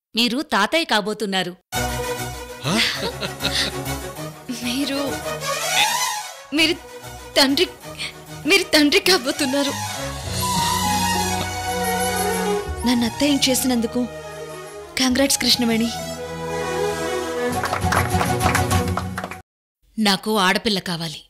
మీరు తాతయ్య కాబోతున్నారు మీరు మీరు తండ్రి మీరు తండ్రి కాబోతున్నారు నన్ను అత్తయ్యం చేసినందుకు కంగ్రాట్స్ కృష్ణవేణి నాకు ఆడపిల్ల కావాలి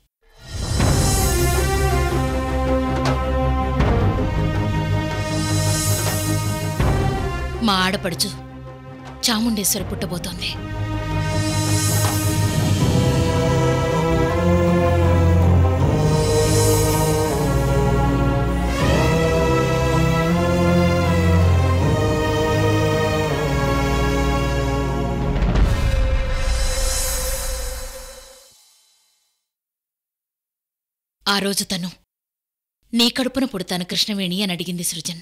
మా ఆడపడుచు చాముండేశ్వరి పుట్టబోతోంది ఆ రోజు తను నీ కడుపున పుడతాను కృష్ణవేణి అని అడిగింది సృజన్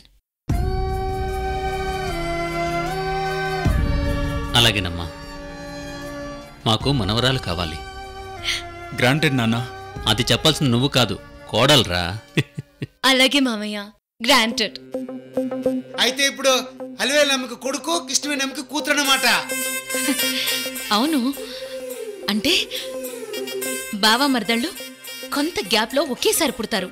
అలాగేనమ్మా మాకు మనవరాలు కావాలి గ్రాంటెడ్ నాన్న అది చెప్పాల్సిన నువ్వు కాదు కోడల్రా అలాగే మామయ్య గ్రాంటెడ్ అయితే ఇప్పుడు అలివేలు నమ్మకి కొడుకు కృష్ణవేణి నమ్మకి కూతురు అన్నమాట అవును అంటే బావా మరదళ్ళు కొంత గ్యాప్లో ఒకేసారి పుడతారు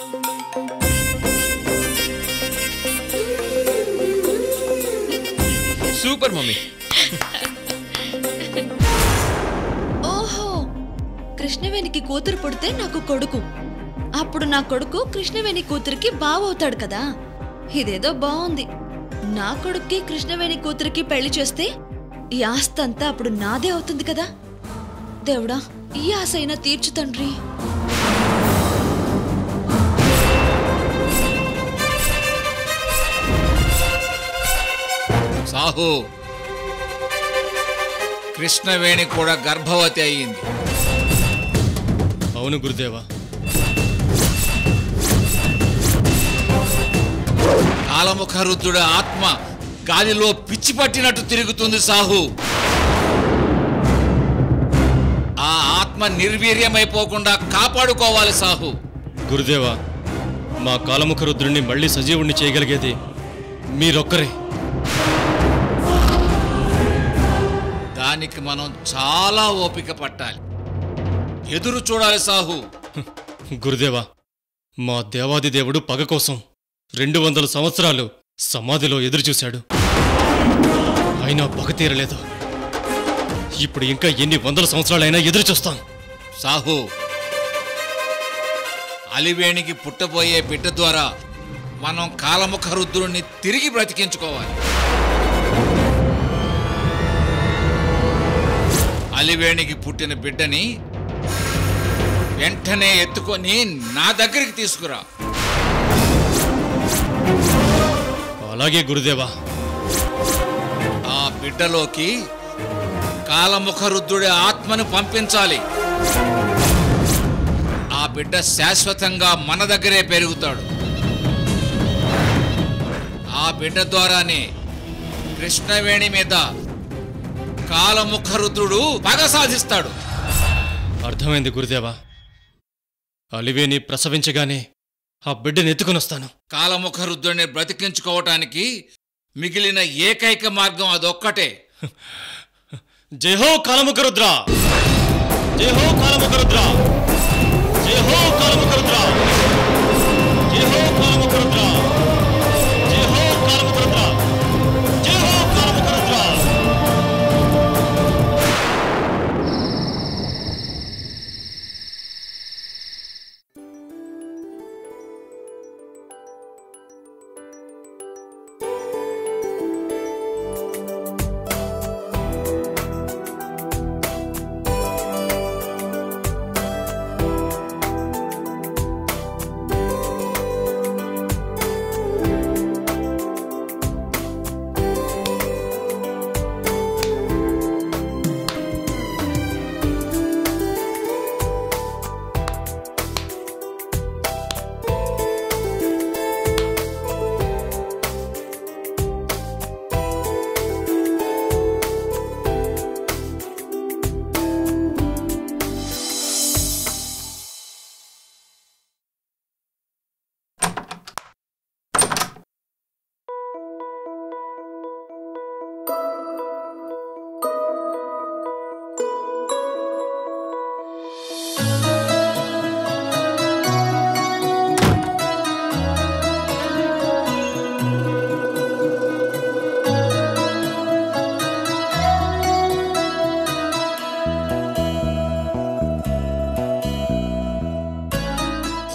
సూపర్ మమ్మీ ఓహో కృష్ణవేణికి కూతురు పుడితే నాకు కొడుకు అప్పుడు నా కొడుకు కృష్ణవేణి కూతురికి బావవుతాడు కదా ఇదేదో బాగుంది నా కొడుక్కి కృష్ణవేణి కూతురికి పెళ్లి చేస్తే ఈ ఆస్తంతా అప్పుడు నాదే అవుతుంది కదా దేవుడా ఈ ఆశ అయినా తీర్చు తండ్రి సాహు కృష్ణవేణి కూడా గర్భవతి అయ్యింది అవును గురుదేవా కాలముఖ రుద్రుడి ఆత్మ గాలిలో పిచ్చి పట్టినట్టు తిరుగుతుంది సాహు ఆ ఆత్మ నిర్వీర్యమైపోకుండా కాపాడుకోవాలి సాహు గురుదేవా మా కాలముఖ రుద్రుణ్ణి మళ్ళీ సజీవుణ్ణి చేయగలిగేది మీరొక్కరే దానికి మనం చాలా ఓపిక పట్టాలి ఎదురు చూడాలి సాహు గురుదేవా మా దేవాది దేవుడు పగ కోసం రెండు వందల సంవత్సరాలు సమాధిలో ఎదురుచూశాడు అయినా పగ తీరలేదు ఇప్పుడు ఇంకా ఎన్ని వందల సంవత్సరాలైనా ఎదురుచూస్తాం సాహు అలివేణికి పుట్టబోయే బిడ్డ ద్వారా మనం కాలముఖ రుద్రుణ్ణి తిరిగి బ్రతికించుకోవాలి అలివేణికి పుట్టిన బిడ్డని వెంటనే ఎత్తుకొని నా దగ్గరికి తీసుకురా అలాగే గురుదేవా ఆ బిడ్డలోకి కాలముఖ రుద్రుడి ఆత్మను పంపించాలి ఆ బిడ్డ శాశ్వతంగా మన దగ్గరే పెరుగుతాడు ఆ బిడ్డ ద్వారానే కృష్ణవేణి మీద కాలముఖ రుద్రుడు పగ సాధిస్తాడు అర్థమైంది గురుదేవా అలివేని ప్రసవించగానే ఆ బిడ్డని ఎత్తుకునొస్తాను కాలముఖ రుద్రుడిని బ్రతికించుకోవటానికి మిగిలిన ఏకైక మార్గం అదొక్కటే జై హో కాలముఖ రుద్ర జై హో కాలముఖ రుద్ర జై హో కాలముఖ రుద్ర జై హో కాలముఖ రుద్ర జై హో కాలముఖ రుద్ర జై హో కాలముఖ రుద్ర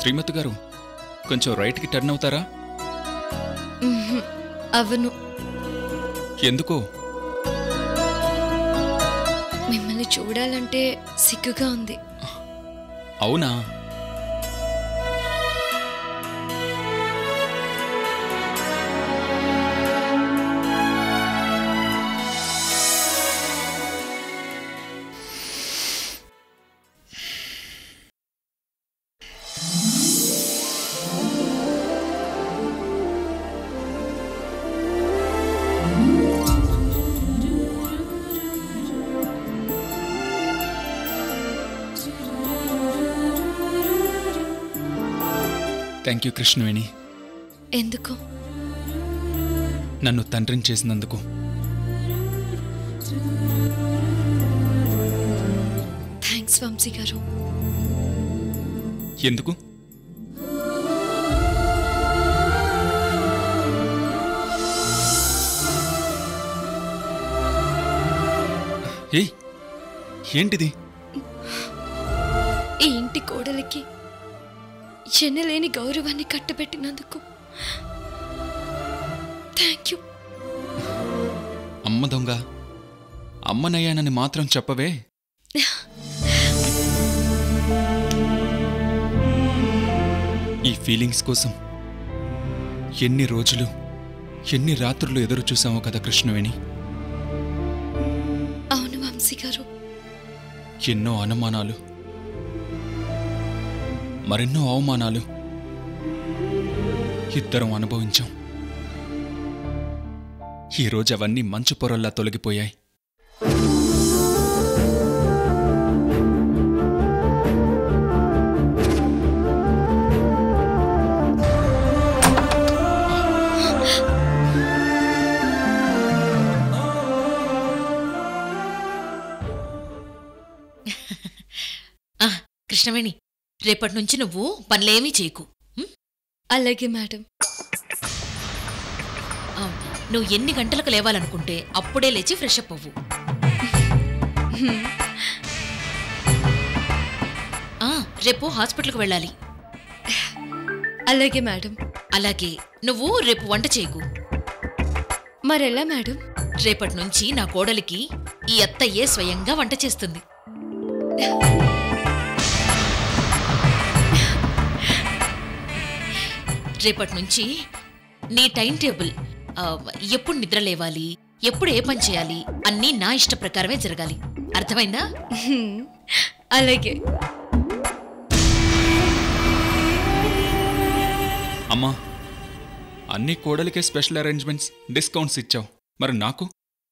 శ్రీమతి గారు కొంచెం రైట్కి టర్న్ అవుతారా మ్మ్హ్. అవను ఎందుకో మిమ్మల్ని చూడాలంటే సిగ్గుగా ఉంది అవునా థ్యాంక్ యూ కృష్ణవేణి ఎందుకు నన్ను తండ్రిని చేసినందుకు థ్యాంక్స్ వంశీ గారు ఎందుకు ఏయ్ ఏంటిది ఈ ఇంటి కోడలికి ఎన్నలేని గౌరవాన్ని కట్టబెట్టినందుకు థ్యాంక్ యూ అమ్మ దొంగ అమ్మనయ్యానని మాత్రం చెప్పవే ఈ ఫీలింగ్స్ కోసం ఎన్ని రోజులు ఎన్ని రాత్రులు ఎదురు చూసామో కదా కృష్ణవేణి అవును వంశీ గారు ఎన్నో అనుమానాలు మరెన్నో అవమానాలు ఇద్దరం అనుభవించాం ఈరోజు అవన్నీ మంచు పొరల్లా తొలగిపోయాయి ఆ, కృష్ణవేణి రేపటి నుంచి నువ్వు పనులేమీ చేయకు ఉం? అలాగే మేడం ఆ, నువ్వు ఎన్ని గంటలకు లేవాలనుకుంటే అప్పుడే లేచి ఫ్రెష్ అప్ అవ్వు ఆ, రేపు హాస్పిటల్కి వెళ్ళాలి అలాగే మేడం అలాగే నువ్వు రేపు వంట చేయకు మరెలా మేడం రేపటి నుంచి నా కోడలికి ఈ అత్తయ్యే స్వయంగా వంట చేస్తుంది రేపటి నుంచి నీ టైం టేబుల్ ఆ, ఎప్పుడు నిద్ర లేవాలి ఎప్పుడు ఏ పని చేయాలి అన్నీ నా ఇష్ట ప్రకారమే జరగాలి అర్థమైందా హ్మ్. అలాగే అమ్మా అన్ని కోడలికే స్పెషల్ అరేంజ్మెంట్స్ డిస్కౌంట్స్ ఇచ్చావు మరి నాకు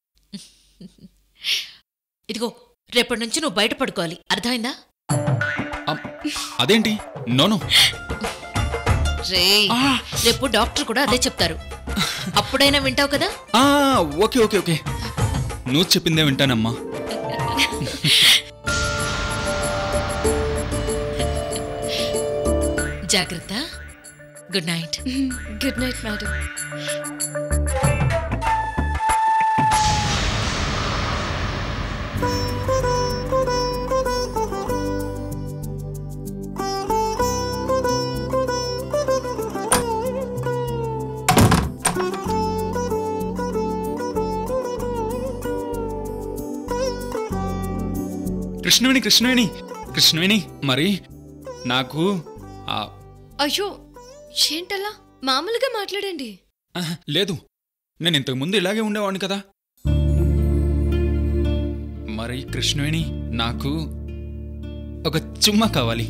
ఇదిగో రేపటి నుంచి నువ్వు బయట పడుకోవాలి అర్థమైందా అమ్, అదేంటి నోను రే రేపు డాక్టర్ కూడా అదే చెప్తారు అప్పుడైనా వింటావు కదా ఆ, ఓకే ఓకే ఓకే నువ్వు చెప్పిందే వింటానమ్మా జాగ్రత్త good night good night madam Krishnaveni Krishnaveni Krishnaveni మరి నాకు ఆ, అయ్యో ఏంటలా మామూలుగా మాట్లాడండి ఆహ్, లేదు నేను ఇంతకు ముందు ఇలాగే ఉండేవాడిని కదా మరి కృష్ణవేణి నాకు ఒక చుమ్మా కావాలి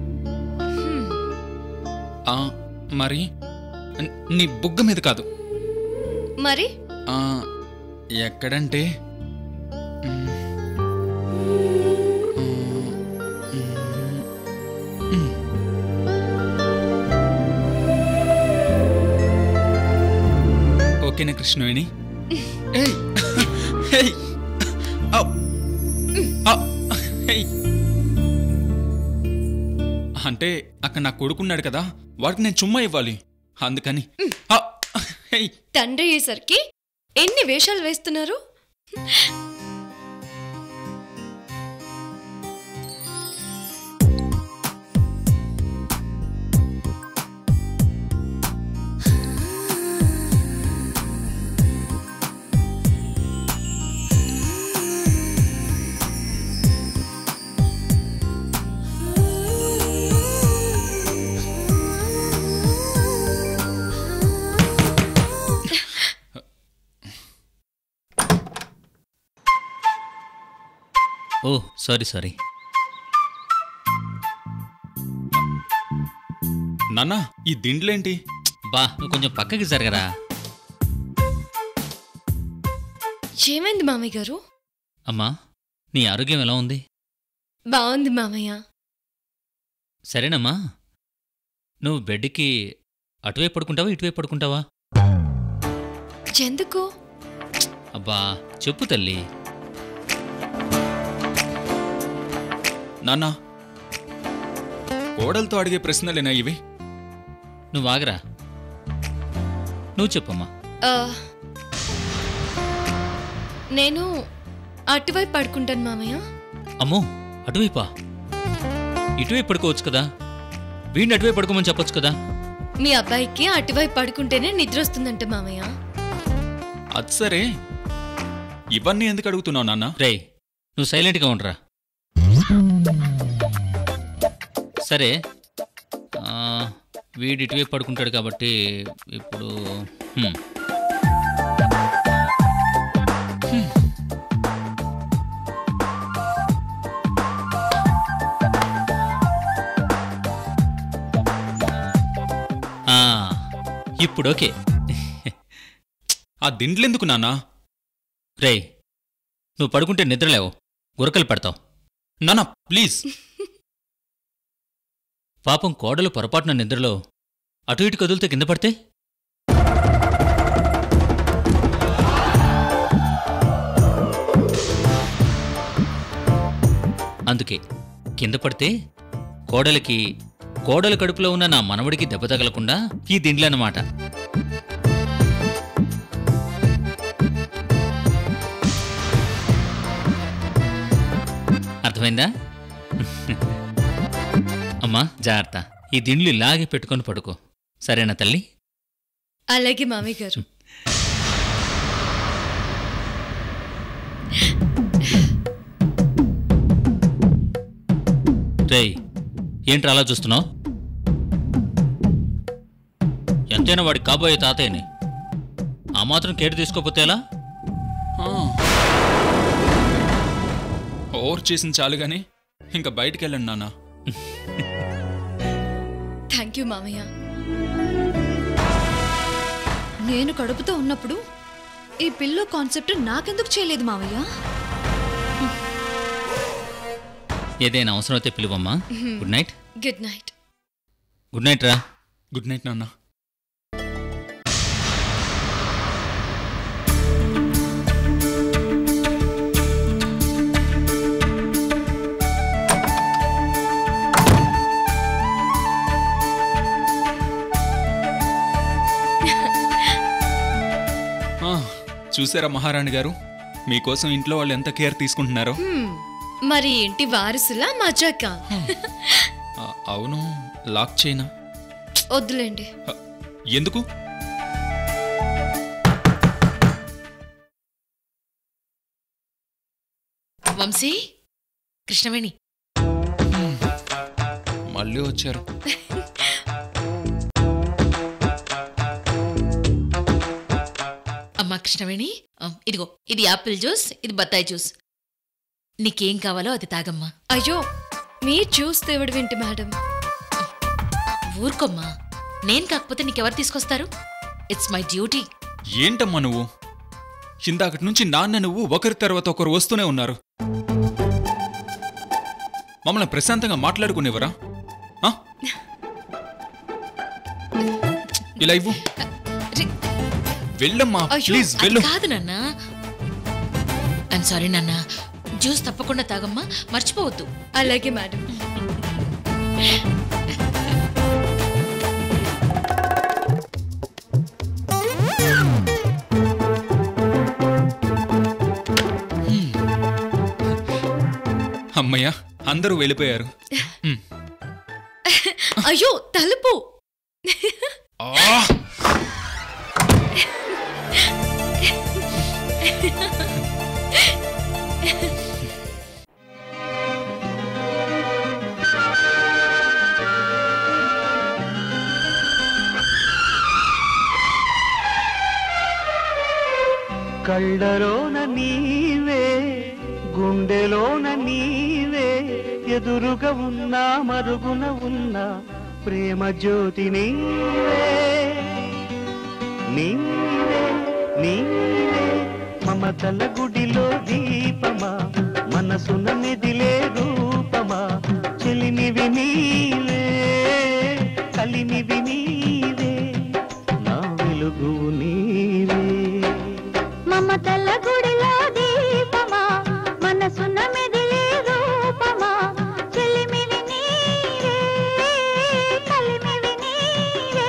ఆ, మరి న్- నీ బుగ్గ మీద కాదు మరి ఆ, ఎక్కడంటే మ్, మ్, మ్. ఓకేనా కృష్ణవేణి ఏయ్! ఏయ్! ఔ! ఔ! ఏయ్! అంటే అక్కడ నా కొడుకున్నాడు కదా వాడికి నేను చుమ్మా ఇవ్వాలి అందుకని ఔ! ఏయ్! తండ్రి అయ్యేసరికి ఎన్ని వేషాలు వేస్తున్నారు ఓ సారీ సారీ నాన్న ఈ దిండ్లేంటి బా నువ్వు కొంచెం పక్కకి జరగరా ఏమైంది మామయ్య గారు అమ్మా నీ ఆరోగ్యం ఎలా ఉంది బాగుంది మామయ్య సరేనమ్మా నువ్వు బెడ్కి అటువైపు పడుకుంటావా ఇటువైపు పడుకుంటావా ఎందుకు అబ్బా చెప్పు తల్లి నాన్న కోడలతో అడిగే ప్రశ్నలేనా ఇవి నువ్వు ఆగరా నువ్వు చెప్పమ్మా ఆ, నేను అటువైపు పడుకుంటాను మామయ్య అమ్మో అటువైపా ఇటువైపు పడుకోవచ్చు కదా వీడిని అటువైపు పడుకోమని చెప్పొచ్చు కదా మీ అబ్బాయికి అటువైపు పడుకుంటేనే నిద్ర వస్తుందంట మామయ్య అది సరే ఇవన్నీ ఎందుకు అడుగుతున్నావు నాన్న రేయ్ నువ్వు సైలెంట్గా ఉండరా సరే ఆ, వీడు ఇటువైపు పడుకుంటాడు కాబట్టి ఇప్పుడు హ్మ్. హ్మ్. ఆ, ఇప్పుడు ఓకే ఆ దిండ్లెందుకు నాన్న రేయ్ నువ్వు పడుకుంటే నిద్రలేవు గురకలు పడతావు నాన్న ప్లీజ్ పాపం కోడలు పొరపాటున నిద్రలో అటు ఇటు కదులుతే కింద పడితే అందుకే కింద పడితే కోడలికి కోడల కడుపులో ఉన్న నా మనవడికి దెబ్బ తగలకుండా ఈ దిండ్లన్నమాట అర్థమైందా అమ్మా జాగ్రత్త ఈ దిండ్లు ఇలాగే పెట్టుకొని పడుకో సరేనా తల్లి అలాగే మామయ్య గారు రేయ్ ఏంట్రా అలా చూస్తున్నావు ఎంతైనా వాడి కాబోయే తాతయ్యని ఆ మాత్రం కేటు తీసుకోపోతే ఎలా ఓవర్ చేసిన చాలు గాని ఇంకా బయటికి వెళ్ళండి నాన్న థ్యాంక్ యూ మామయ్య నేను కడుపుతో ఉన్నప్పుడు ఈ పిల్లో కాన్సెప్ట్ నాకెందుకు చేయలేదు మావయ్య ఏదైనా అవసరమైతే పిలువమ్మా good night good night good night రా గుడ్ నైట్ నాన్న ఆ, చూసారా మహారాణి గారు మీకోసం ఇంట్లో వాళ్ళు ఎంత కేర్ తీసుకుంటున్నారో హ్మ్, మరి ఏంటి వారసులా మజాక ఆ, అవును లాక్ చేయనా వద్దులేండి ఆ, ఎందుకు వంశీ కృష్ణవేణి మళ్ళీ వచ్చారు అమ్మా కృష్ణవేణి ఆ, ఇదిగో ఇది యాపిల్ జ్యూస్ ఇది బత్తాయి జ్యూస్ నీకేం కావాలో అది తాగమ్మా అయ్యో మీరు జ్యూస్ తేవడమేంటి మేడం ఊరుకోమ్మా నేను కాకపోతే నీకెవరు తీసుకొస్తారు ఇట్స్ మై డ్యూటీ ఏంటమ్మా నువ్వు ఇందాకటి నుంచి నాన్న నువ్వు ఒకరి తర్వాత ఒకరు వస్తూనే ఉన్నారు మమ్మల్ని ప్రశాంతంగా మాట్లాడుకునేవరా ఆ? ఇలా ఇవ్వు రి- వెళ్ళమ్మా అయ్యో ప్లీజ్ అది వెళ్ళు కాదు నాన్న ఐమ్ సారీ నాన్న జ్యూస్ తప్పకుండా తాగమ్మా మర్చిపోవద్దు అలాగే మేడం అమ్మయ్య అందరూ వెళ్ళిపోయారు ఉమ్. అయ్యో తలుపు ఆ! కళ్ళలోన నీవే గుండెలోన నీవే ఎదురుగా ఉన్నా మరుగున ఉన్నా ప్రేమ జ్యోతి నీవే నీవే నీవే మమతల గుడిలో దీపమా మనసున మెదిలే రూపమా చెలిమివి నీవే కలిమివి నీవే నా వెలుగు నీవే మమతల గుడిలో దీపమా మనసున మెదిలే రూపమా చెలిమివి నీవే కలిమివి నీవే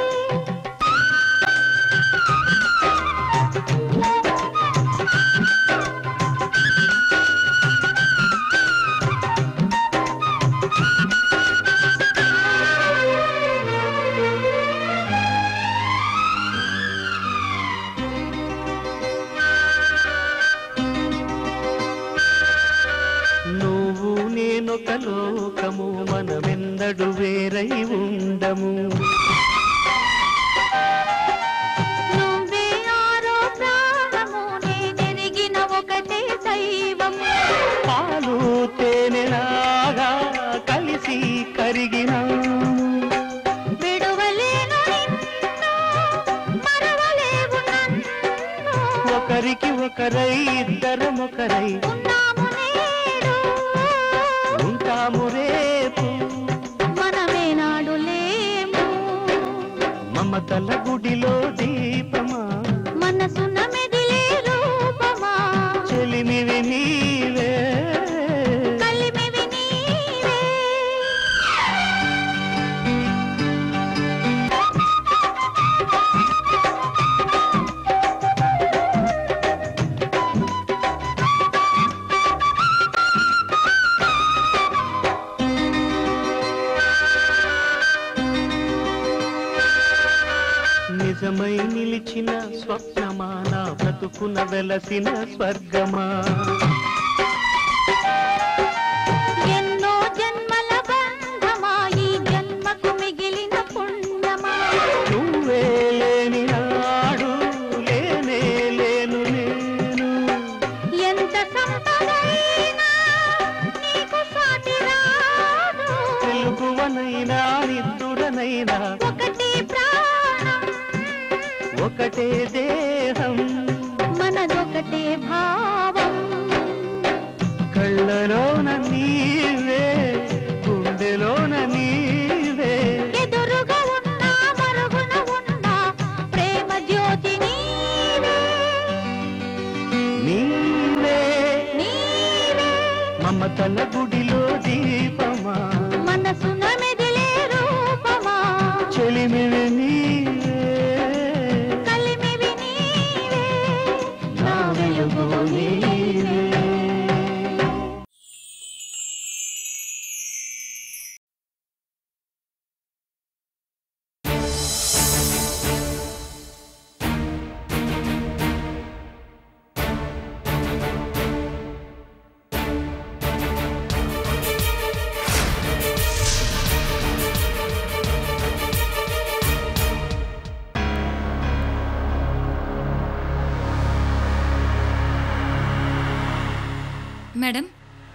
నువ్వు నేనొక లోకము మనమెందడు వేరై ఉండము నువ్వే ఆరో ప్రాణము నేనెరిగిన ఒకటే దైవము పాలు తేనెలాగా కలిసి కరిగినాము విడువలేను నిన్ను మరవలేవు నన్ను ఒకరికి ఒకరై ఇద్దరం ఒకరై ఉన్నాము నేడు ఉంటాము రేపు మనమే నాడు లేము మమతల గుడిలో దీపమా మనసున మెదిలే రూపమా చెలిమివి నీవే కలిమివి నీవే నిజమై నిలిచిన స్వప్నమా నా బ్రతుకున వెలసిన స్వర్గమా ఎన్నో జన్మల బంధమా ఈ జన్మకు మిగిలిన పుణ్యమా నువ్వే లేని నాడు లేనే లేను నేను ఎంత సంపదైనా నీకు సాటి రాదు తెలుగువనైనా నిద్దురనైనా ఒకటి ప్రాణం ఒకటే దేహం మనదొకటే భావం కళ్ళలోన నీవే గుండెలోన నీవే ఎదురుగా ఉన్నా మరుగున ఉన్నా ప్రేమ జ్యోతి నీవే నీవే నీవే మమతల గుడిలో దీపమా మనసున మెదిలే రూపమా చెలిమివి నీవే కలిమివి నీవే నా వెలుగు నీవే మేడం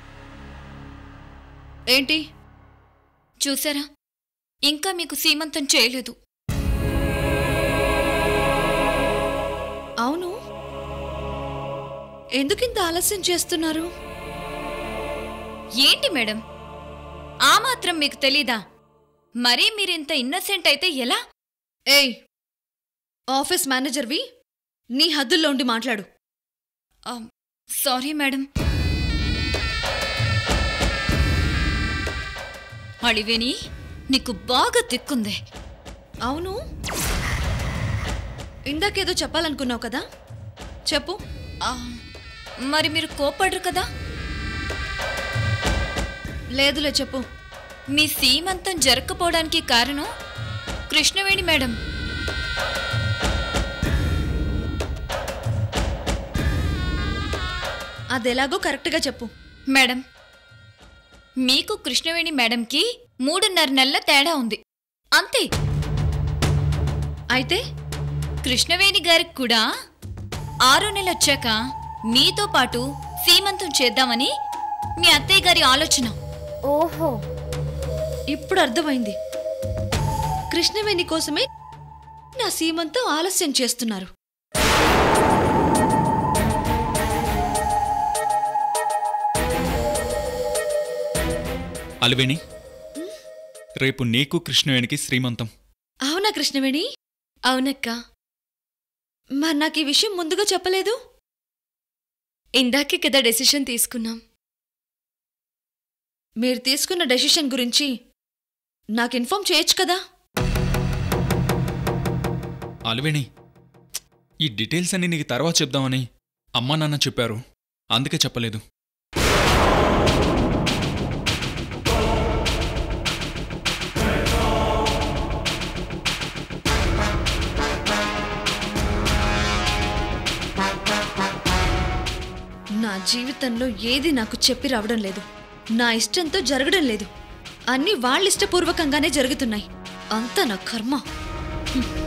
ఏంటి చూసారా ఇంకా మీకు సీమంతం చేయలేదు అవును ఎందుకింత ఆలస్యం చేస్తున్నారు ఏంటి మేడం ఆ మాత్రం మీకు తెలీదా మరీ మీరింత ఇన్నసెంట్ అయితే ఎలా ఏయ్ ఆఫీస్ మేనేజర్వి నీ హద్దుల్లో ఉండి మాట్లాడు ఆ, సారీ మేడం అళివేని నీకు బాగా తిక్కుందే అవును ఇందాకేదో చెప్పాలనుకున్నావు కదా చెప్పు ఆ, మరి మీరు కోపడరు కదా లేదులే చెప్పు మీ సీమంతం జరగకపోవడానికి కారణం కృష్ణవేణి మేడం అదెలాగో కరెక్ట్గా చెప్పు మేడం మీకు కృష్ణవేణి మేడంకి మూడున్నర నెలల తేడా ఉంది అంతే అయితే కృష్ణవేణి గారికి కూడా ఆరో నెల వచ్చాక మీతో పాటు సీమంతం చేద్దామని మీ అత్తయ్య గారి ఆలోచన ఓహో ఇప్పుడు అర్థమైంది కృష్ణవేణి కోసమే నా సీమంతం ఆలస్యం చేస్తున్నారు అలివేణి రేపు నీకు కృష్ణవేణికి శ్రీమంతం అవునా కృష్ణవేణి అవునక్క మరి నాకు ఈ విషయం ముందుగా చెప్పలేదు ఇందాకే కదా డెసిషన్ తీసుకున్నాం మీరు తీసుకున్న డెసిషన్ గురించి నాకు ఇన్ఫార్మ్ చేయొచ్చు కదా అలివేణి ఈ డీటెయిల్స్ అన్ని నీకు తర్వాత చెప్దామని అమ్మా నాన్న చెప్పారు అందుకే చెప్పలేదు నా జీవితంలో ఏది నాకు చెప్పి రావడం లేదు నా ఇష్టంతో జరగడం లేదు అన్నీ వాళ్ళ ఇష్టపూర్వకంగానే జరుగుతున్నాయి అంతా నా కర్మ హ్మ్.